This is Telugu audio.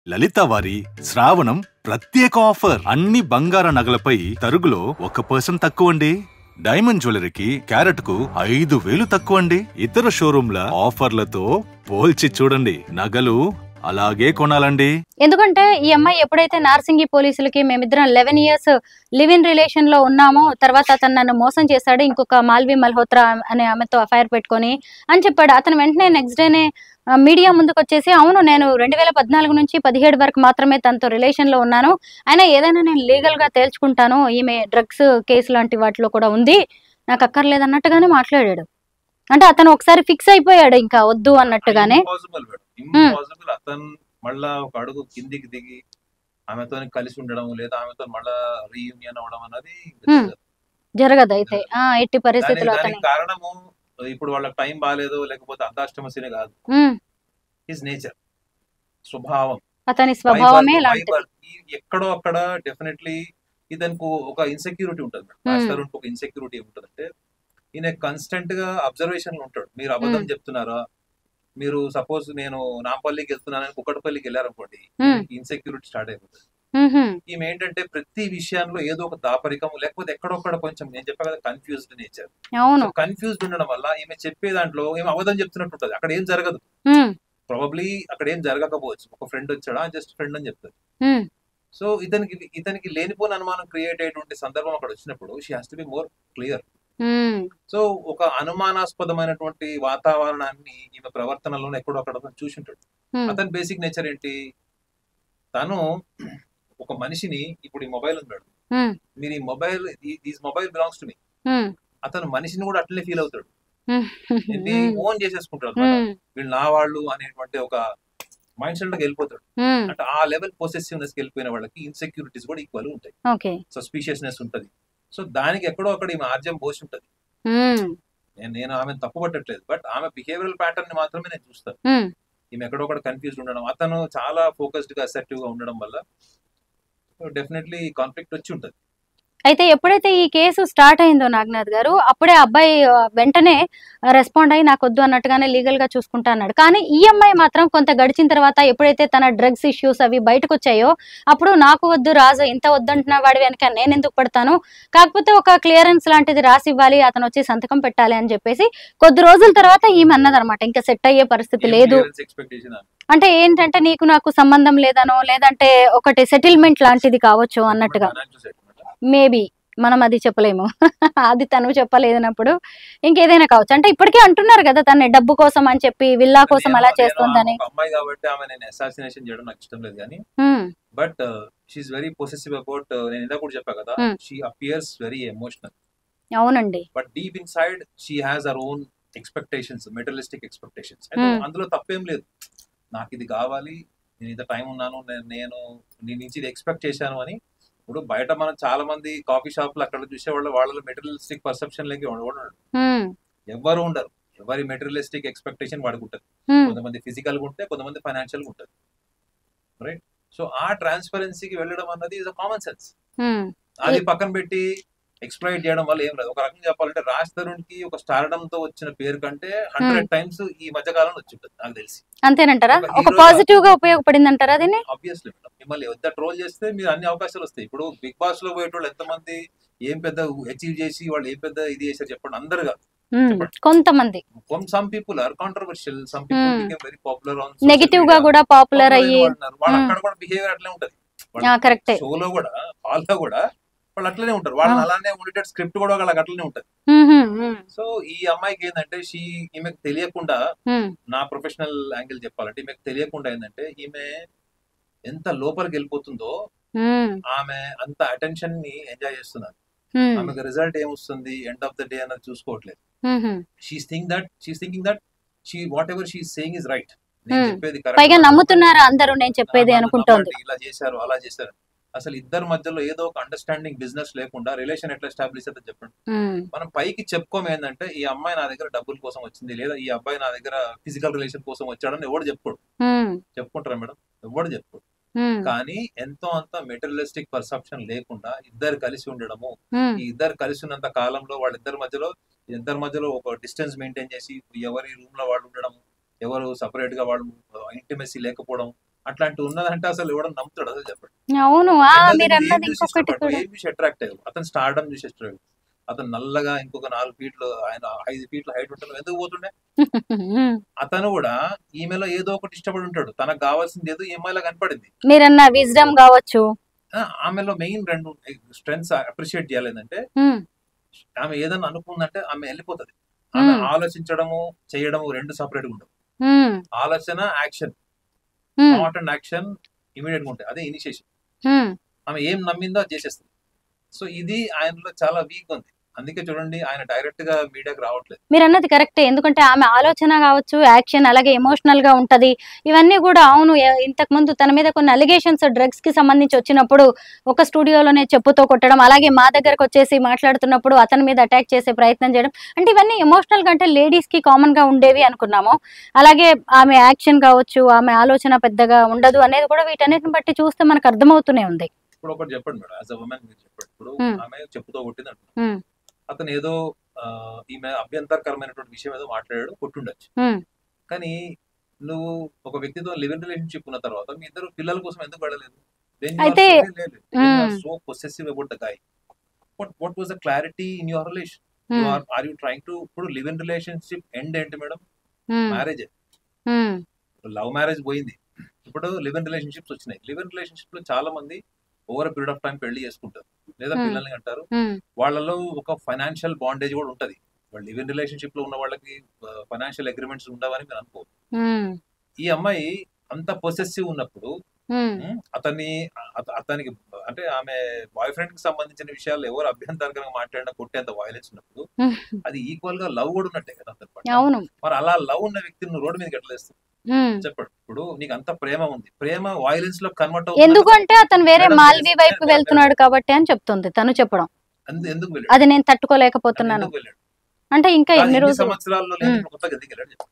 లలిత వారి శ్రావణం ప్రత్యేక ఆఫర్ అన్ని బంగార నగలపై తరుగులో ఒక పర్సెంట్ తక్కువ అండి డైమండ్ జ్యువెలరీకి క్యారెట్ కు ఐదు వేలు తక్కువ అండి ఇతర షోరూంల ఆఫర్లతో పోల్చి చూడండి నగలు అలాగే కొనాలండి ఎందుకంటే ఈ అమ్మాయి ఎప్పుడైతే నార్సింగి పోలీసులకి మేమిద్దరం eleven years live in relation లో ఉన్నామో తర్వాత అతను నన్ను మోసం చేశాడు ఇంకొక మాల్వి మల్హోత్రా అనే ఆమెతో అఫైర్ పెట్టుకొని అని చెప్పాడు అతను వెంటనే నెక్స్ట్ డేనే మీడియా ముందుకు వచ్చేసి అవును నేను రెండు వేల పద్నాలుగు నుంచి పదిహేడు వరకు మాత్రమే తనతో రిలేషన్ లో ఉన్నాను అయినా ఏదైనా నేను లీగల్ గా తేల్చుకుంటాను ఈమె డ్రగ్స్ కేసు లాంటి వాటిలో కూడా ఉంది నాకు అక్కర్లేదు అన్నట్టుగానే మాట్లాడాడు అంటే అతను ఒకసారి ఫిక్స్ అయిపోయాడు ఇంకా వద్దు అన్నట్టుగానే ఇంపాసిబుల్ మేడం ఇంపాసిబుల్ అతను మళ్ళా ఒక అడుగు కిందికి దిగి ఆమెతో కలిసి ఉండడం లేదా ఆమెతో మళ్ళా రీయూనియన్ అవ్వడం అన్నది Hmm. జరగదు అయితే ఆ ఎట్టి దానికి పరిస్థితుల్లో అతని దానికి కారణము ఇప్పుడు వాళ్ళకి టైం బాగాలేదు లేకపోతే అర్ధాష్టమశని కాదు ఉమ్, హిజ్ నేచర్ స్వభావం అతని స్వభావమే By birth, by లాంటిది birth. ఈ- ఎక్కడో అక్కడ డెఫినెట్లీ ఇతనికి ఒక ఇన్సెక్యూరిటీ ఉంటుంది మేడం Hmm. మాస్టర్ ఒక ఇన్సెక్యూరిటీ ఉంటుంది అంటే ఈయన కన్స్టెంట్ గా అబ్జర్వేషన్ లో ఉంటాడు మీరు అబద్ధం Hmm. చెప్తున్నారా మీరు సపోజ్ నేను నాంపల్లికి వెళ్తున్నానని కుక్కటపల్లికి వెళ్ళారనుకోండి Hmm. ఇన్సెక్యూరిటీ స్టార్ట్ అయిపోతుంది ఉహుం, ఈమె ఏంటంటే ప్రతి విషయంలో ఏదో ఒక దాపరికం లేకపోతే ఎక్కడొక్కడ కొంచెం నేను చెప్పా కదా కన్ఫ్యూజ్డ్ నేచర్ అవును కన్ఫ్యూజ్డ్ ఉండడం వల్ల ఈమె చెప్పే దాంట్లో ఏమి అబద్ధం చెప్తున్నట్టు ఉంటుంది అక్కడ ఏం జరగదు ఉమ్, ప్రాబబ్లీ అక్కడ ఏం జరగకపోవచ్చు ఒక ఫ్రెండ్ వచ్చాడా జస్ట్ ఫ్రెండ్ అని చెప్తారు ఉమ్, సో ఇతనికి ఇతనికి లేనిపోని అనుమానం క్రియేట్ అయ్యేటువంటి సందర్భం అక్కడ వచ్చినప్పుడు she has to be more clear um, so ఒక అనుమానాస్పదమైనటువంటి వాతావరణాన్ని ఈమె ప్రవర్తనలోనే ఎక్కడో అక్కడ అతను చూసి ఉంటాడు ఉమ్, అతని బేసిక్ నేచర్ ఏంటి తను ఒక మనిషిని ఇప్పుడు ఈ మొబైల్ ఉన్నాడు ఉమ్, మీరు ఈ mobile these mobile belongs to me um, అతను మనిషిని కూడా అట్లనే ఫీల్ అవుతాడు ఉమ్, ఏంటి ఉమ్, ఓన్ చేసేసుకుంటాడు అన్నమాట. ఉమ్, వీళ్ళు నా వాళ్ళు అనేటువంటి ఒక మైండ్ సెట్ లోకి వెళ్ళిపోతాడు ఉమ్, అంటే ఆ లెవెల్ పొసెసివ్నెస్ వెళ్ళిపోయిన వాళ్ళకి ఇన్సెక్యూరిటీస్ కూడా ఈక్వల్ ఉంటాయి ఓకే సస్పీషియస్నెస్ ఉంటది సో దానికి ఎక్కడో అక్కడ ఈమె ఆర్జం పోసి ఉంటది ఉమ్, నేను నేను ఆమె తప్పు పట్టట్లేదు బట్ ఆమె బిహేవియరల్ ప్యాటర్న్ ని మాత్రమే నేను చూస్తాను ఉమ్, ఈమె ఎక్కడో ఒకటి కన్ఫ్యూజ్డ్ ఉండడం అతను చాలా ఫోకస్డ్ గా అసెప్టివ్ గా ఉండడం వల్ల డెఫినెట్లీ కాన్ఫ్లిక్ట్ వచ్చి ఉంటది అయితే ఎప్పుడైతే ఈ కేసు స్టార్ట్ అయిందో నాగనాథ్ గారు అప్పుడే ఆ అబ్బాయి ఆ, వెంటనే రెస్పాండ్ అయ్యి నాకు వద్దు అన్నట్టుగానే లీగల్ గా చూసుకుంటా అన్నాడు కానీ ఈ అమ్మాయి మాత్రం కొంత గడిచిన తర్వాత ఎప్పుడైతే తన డ్రగ్స్ ఇష్యూస్ అవి బయటకు వచ్చాయో అప్పుడు నాకు వద్దు రాజు ఇంత వద్దంటున్న వాడి వెనక నేను ఎందుకు పడతాను కాకపోతే ఒక క్లియరెన్స్ లాంటిది రాసి ఇవ్వాలి అతను వచ్చి సంతకం పెట్టాలి అని చెప్పేసి కొద్ది రోజుల తర్వాత ఈమె అన్నదన్నమాట ఇంకా సెట్ అయ్యే పరిస్థితి లేదు ఎక్స్పెక్టేషన్ అంటే ఏంటంటే నీకు నాకు సంబంధం లేదనో లేదంటే ఒకటి సెటిల్మెంట్ లాంటిది కావచ్చు అన్నట్టుగా మేబీ మనం అది చెప్పలేము అది తను చెప్పలేదన్నప్పుడు ఇంకేదైనా కావచ్చు అంటే ఇప్పటికే అంటున్నారు కదా తన డబ్బు కోసం అని చెప్పి విల్లా కోసం అలా చేస్తుందని అమ్మాయి కాబట్టి ఆమె నేను అసాసినేషన్ చేయడం నాకు ఇష్టం లేదు కానీ um, but she very possessive about నేను ఇందాక కూడా చెప్పా కదా Hmm. She appears very emotional అవునండి but deep inside she has her own expectations materialistic expectations Hmm. అందులో తప్పేం లేదు నాకు ఇది కావాలి నేను ఇంత టైం ఉన్నాను నేను నేను నీ నుంచి ఇది ఎక్స్పెక్ట్ చేశాను అని ఇప్పుడు బయట మనం చాలా మంది కాఫీ షాప్లు అక్కడ చూసేవాళ్ళు వాళ్ళ మెటీరియలిస్టిక్ పర్సెప్షన్ లేక ఉండడు ఉమ్, ఎవరు ఉండరు ఎవరి మెటీరియలిస్టిక్ ఎక్స్పెక్టేషన్ వాడికి ఉంటుంది ఉమ్, కొంతమంది ఫిజికల్ గా ఉంటే కొంతమంది ఫైనాన్షియల్ గా ఉంటుంది రైట్ సో ఆ ట్రాన్స్పరెన్సీకి వెళ్ళడం అన్నది ఇస్ కామన్ సెన్స్ ఉమ్, అది పక్కన పెట్టి ఎక్స్ప్లైట్ చేయడం వల్ల ఏం లేదు ఒక రకంగా చెప్పాలంటే రాజ్ తరుణ్ కి ఒక స్టార్డమ్ తో వచ్చిన పేరు కంటే హండ్రెడ్ టైమ్స్ ఈ మధ్య కాలంలో వచ్చి ఉంటుంది నాకు తెలిసి అంతేనంటారా ఒక ఒక hero పాజిటివ్ గా ఉపయోగపడింది అంటారా దీన్ని ఆబ్వియస్లీ మిమ్మల్ని ఎంత ట్రోల్ చేస్తే మీరు అన్ని అవకాశాలు వస్తాయి ఇప్పుడు బిగ్ బాస్ లో పోయేటోళ్ళు ఎంతమంది ఏం పెద్ద అచీవ్ చేసి వాళ్ళు ఏం పెద్ద ఇది చేశారు చెప్పండి అందరు కాదు ఉమ్, చెప్పండి. కొంతమంది some people are controversial some people Hmm. Became very popular on negative గా కూడా పాపులర్ అయ్యి వాళ్ళు Hmm. అక్కడ కూడా బిహేవియర్ అట్లే ఉంటది ఆ, కరెక్టే షోలో కూడా హాల్ లో కూడా వాళ్ళు అట్లనే ఉంటారు వాళ్ళని Ah. అలానే ఉండేటట్టు స్క్రిప్ట్ కూడా వాళ్ళకి అట్లనే ఉంటది ఉమ్, ఉమ్, ఉమ్, సో ఈ అమ్మాయికి ఏంటంటే షీ ఈమెకు తెలియకుండా ఉమ్, నా ప్రొఫెషనల్ యాంగిల్ చెప్పాలంటే ఈమెకు తెలియకుండా ఏంటంటే ఈమె ఎంత లోపలికి వెళ్ళిపోతుందో ఉమ్, ఆమె అంత అటెన్షన్ ని ఎంజాయ్ చేస్తున్నారు ఉమ్, ఆమెకు రిజల్ట్ ఏమొస్తుంది ఎండ్ ఆఫ్ ద డే అన్నది చూసుకోవట్లేదు um, um. She's think that she's thinking that she whatever she saying is right Hmm. నేను చెప్పేది పైగా correct. నమ్ముతున్నారా అందరూ నేను చెప్పేది నన్ను అనుకుంటోంది నమ్మండి, ఇలా చేశారు అలా చేశారు అసలు ఇద్దరి మధ్యలో ఏదో ఒక అండర్స్టాండింగ్ బిజినెస్ లేకుండా రిలేషన్ ఎట్లా ఎస్టాబ్లిష్ అయితే చెప్పండి ఉమ్, మనం పైకి చెప్పుకోము ఏంటంటే ఈ అమ్మాయి నా దగ్గర డబ్బుల కోసం వచ్చింది లేదా ఈ అబ్బాయి నా దగ్గర ఫిజికల్ రిలేషన్ కోసం వచ్చాడని ఎవడు చెప్పుకోడు ఉమ్, చెప్పుకుంటారా మేడం ఎవడు చెప్పుకోడు ఉమ్, కానీ ఎంతో అంత మెటీరియలిస్టిక్ పర్సెప్షన్ లేకుండా ఇద్దరు కలిసి ఉండడము ఉమ్, ఈ ఇద్దరు కలిసి ఉన్నంత కాలంలో వాళ్ళిద్దరి మధ్యలో ఇద్దరి మధ్యలో ఒక డిస్టెన్స్ మెయింటైన్ చేసి ఎవరి రూమ్ లో వాళ్ళు ఉండడం ఎవరు సపరేట్ గా వాళ్ళు ఇంటిమెసీ లేకపోవడం అట్లాంటి ఉన్నదంటే అసలు ఎవడో నమ్ముతాడు అసలు చెప్పండి అవును ఆ ఎందుకంటే మీరు ఏం అన్నది చూసి ఇంకొకటి ఇష్టపడ్డాడు? కూడా ఏం చూసి అట్రాక్ట్ అయ్యావు అతను స్టార్డమ్ చూసి ఇష్టపడ్డాడు అతను నల్లగా ఇంకొక నాలుగు ఫీట్లు ఆయన ఐదు ఫీట్ల హైట్ ఉంటాడు ఎందుకు పోతుండే ఉమ్. అతను కూడా ఈమెలో ఏదో ఒకటి ఇష్టపడి ఉంటాడు తనకు కావాల్సింది ఏదో ఈమెలో కనపడింది మీరన్న విజ్డమ్ కావచ్చు ఆ, ఆమెలో మెయిన్ రెండు స్ట్రెంగ్స్ అప్రిషియేట్ చేయాలి ఏంటంటే ఉమ్, ఆమె ఏదైనా అనుకుందంటే ఆమె వెళ్ళిపోతుంది ఆమె Hmm. ఆలోచించడము చేయడము రెండు సపరేట్ గా ఉండవు ఉమ్, ఆలోచన action um, thought and action immediate గా ఉంటాయి అదే ఇనిషియేషన్ ఉమ్. ఆమె ఏం నమ్మిందో అది చేసేస్తుంది సో ఇది ఆయనలో చాలా వీక్ ఉంది అందుకే చూడండి ఆయన డైరెక్ట్ గా మీడియాకి రావట్లేదు మీరు అన్నది కరెక్టే ఎందుకంటే ఆమె ఆలోచన కావచ్చు యాక్షన్ అలాగే ఎమోషనల్ గా ఉంటది ఇవన్నీ కూడా అవును ఎ- ఇంతకు ముందు తన మీద కొన్ని అలిగేషన్స్ డ్రగ్స్ కి సంబంధించి వచ్చినప్పుడు ఒక స్టూడియోలోనే చెప్పుతో కొట్టడం అలాగే మా దగ్గరకు వచ్చేసి మాట్లాడుతున్నప్పుడు అతని మీద అటాక్ చేసే ప్రయత్నం చేయడం అంటే ఇవన్నీ ఎమోషనల్ గా అంటే లేడీస్ కి కామన్ గా ఉండేవి అనుకున్నాము అలాగే ఆమె యాక్షన్ కావచ్చు ఆమె ఆలోచన పెద్దగా ఉండదు అనేది కూడా వీటన్నిటిని బట్టి చూస్తే మనకు అర్థమవుతూనే ఉంది ఇప్పుడు ఒకటి చెప్పండి మేడం యాజ్ అ ఉమెన్ మీరు చెప్పండి ఇప్పుడు Hmm. ఆమె చెప్పుతో కొట్టింది Hmm. అంటున్నారు అతను ఏదో ఆ, ఈమె అభ్యంతరకరమైనటువంటి విషయం ఏదో మాట్లాడాడు కొట్టుండొచ్చు Hmm. కానీ నువ్వు ఒక వ్యక్తితో లివ్ ఇన్ రిలేషన్షిప్ ఉన్న తర్వాత మీ ఇద్దరు పిల్లల కోసం ఎందుకు పడలేదు అయితే, Hmm. So possessive about the guy what what was the clarity in your relation um, are you trying to ఇప్పుడు లివ్ ఇన్ రిలేషన్షిప్ ఎండ్ ఏంటి madam um, marriage um, love marriage పోయింది ఇప్పుడు లివ్ ఇన్ రిలేషన్షిప్స్ వచ్చినాయి లివ్ ఇన్ రిలేషన్షిప్ లో చాలా మంది ఓవర్ పీరియడ్ ఆఫ్ టైం పెళ్లి చేసుకుంటారు లేదా Hmm. పిల్లల్ని అంటారు ఉమ్, వాళ్ళలో ఒక ఫైనాన్షియల్ బాండేజ్ కూడా ఉంటది వాళ్ళు లివ్ ఇన్ రిలేషన్షిప్ లో ఉన్న వాళ్ళకి ఫైనాన్షియల్ అగ్రిమెంట్స్ ఉండవని మీరు అనుకో ఉమ్, ఈ అమ్మాయి అంత పొసెసివ్ ఉన్నప్పుడు ఉమ్, ఉమ్, అతన్ని అత- అతనికి అంటే ఆమె బాయ్ ఫ్రెండ్ కి సంబంధించిన విషయాలు ఎవరు అభ్యంతరంగా మాట్లాడినా కొట్టేంత వైలెన్స్ ఉన్నప్పుడు ఉమ్. అది ఈక్వల్ గా లవ్ కూడా ఉన్నట్టే కదా అతని పట్ల. అవును మరి అలా లవ్ ఉన్న వ్యక్తిని నువ్వు రోడ్డు మీదకి ఎట్లా వేస్తావు ఉమ్. చెప్పండి ఇప్పుడు నీకు అంత ప్రేమ ఉంది ప్రేమ వైలెన్స్ లో కన్వర్ట్ ఎందుకు అంటే అతను వేరే మేడం, మాల్వి మీరు- వైపు మేడం, వెళ్తున్నాడు కాబట్టి అని చెప్తుంది తను చెప్పడం ఎందుకు వెళ్ళాడు అది నేను తట్టుకోలేకపోతున్నాను ఎందుకు వెళ్ళాడు అంటే ఇంకా కాదు, ఎన్ని ఇన్ని రోజులు సంవత్సరాల్లో లేదు ఉమ్. ఇప్పుడు కొత్తగా ఎందుకు వెళ్ళాడు చెప్పు.